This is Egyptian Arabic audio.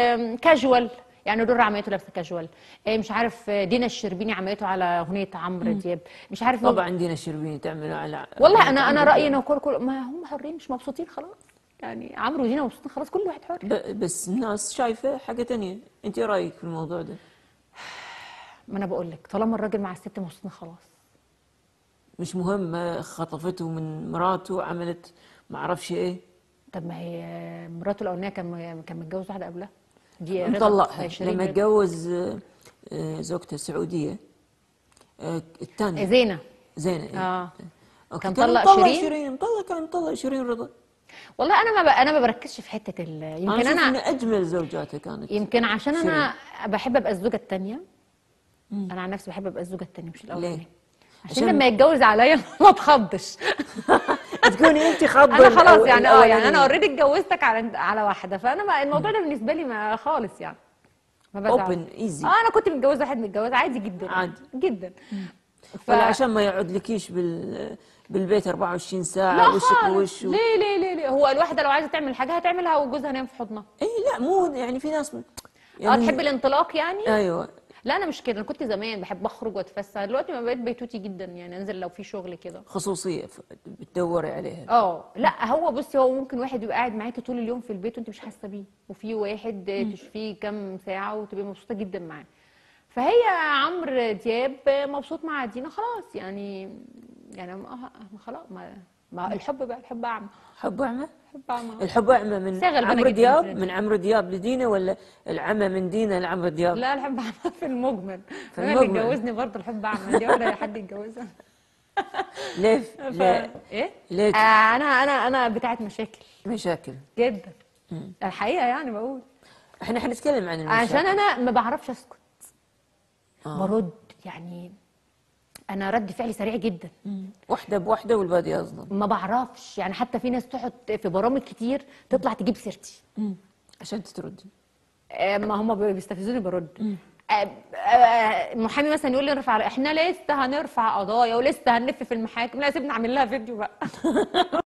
آم، كاجوال يعني دور عملته لابسه كاجوال آه، مش عارف آه، دينا الشربيني عملته على اغنيه عمرو دياب مش عارف طبعا دينا الشربيني تعمل على والله انا انا عمرو رايي دياب. انه كل كل ما هم حرين مش مبسوطين خلاص يعني عمرو ودينا مبسوطين خلاص كل واحد حر ب- بس الناس شايفه حاجه تانية انت إيه رايك في الموضوع ده ما انا بقول لك طالما الراجل مع الست مبسوطين خلاص مش مهم آه، خطفته من مراته عملت ما اعرفش ايه طب ما هي مراته الاولانيه كان كان متجوز واحده قبلها دي رضا مطلقها شيرين لما رضا. تجوز آه، آه، زوجته السعوديه آه، الثانيه زينه زينه إيه. اه أوكي، كان كان طلق مطلق شيرين؟ شيرين مطلق كان مطلق شيرين رضا والله انا ما ب... انا ما بركزش في حته ال... انا يمكن اشوف انا ان اجمل زوجاته كانت يمكن عشان انا بحب ابقى الزوجه الثانيه انا عن نفسي بحب ابقى الزوجه الثانيه مش الاولانيه ليه؟ عشان, عشان- لما يتجوز عليا ما اتخضش تكوني انت خضر انا خلاص الأو- يعني اه يعني انا الأولانية. اوريدي اتجوزتك على على واحده فانا ما الموضوع ده بالنسبه لي ما خالص يعني ما بزعل اوبن ايزي اه انا كنت متجوزه واحد متجوز عادي جدا عادي. جدا ف... ولا عشان ما يقعد لكيش بال بالبيت 24 لا ساعه وشك خالص ووش و... ليه ليه ليه ليه هو الواحده لو عايزه تعمل حاجه هتعملها وجوزها نايم في حضنها اي لا مو يعني في ناس اه تحب الانطلاق يعني ايوه لا انا مش كده انا كنت زمان بحب اخرج واتفسح دلوقتي ما بقيت بيتوتي جدا يعني انزل لو في شغل كده خصوصيه ف- بتدوري عليها اه لا هو بصي هو ممكن واحد يبقى قاعد معاكي طول اليوم في البيت وانت مش حاسه بيه وفي واحد تشوفيه كام ساعه وتبقي مبسوطه جدا معاه فهي عمرو دياب مبسوط مع دينا خلاص يعني يعني ما ما خلاص ما, ما الحب بقى الحب اعمى حب اعمى الحب اعمى الحب اعمى من شغل بنا عمرو جداً دياب في من عمرو دياب لدينا ولا العمى من دينا لعمرو دياب لا الحب اعمى في المجمل في بما اللي المجمل. اتجوزني برضه الحب اعمى دي ولا حد يتجوزها ليه ف... ليه ايه ليه آه انا انا انا بتاعت مشاكل مشاكل جدا الحقيقه يعني بقول احنا حنتكلم عن المشاكل عشان انا ما بعرفش اسكت آه. برد يعني انا رد فعلي سريع جدا واحده بواحده والباقي اصلا ما بعرفش يعني حتى في ناس تقعد في برامج كتير تطلع تجيب سيرتي عشان تتردي آه، ما هم بيستفزوني برد آه، آه، محامي مثلا يقول لي ارفع احنا لسه هنرفع قضايا ولسه هنلف في المحاكم لا سيبني اعمل لها فيديو بقى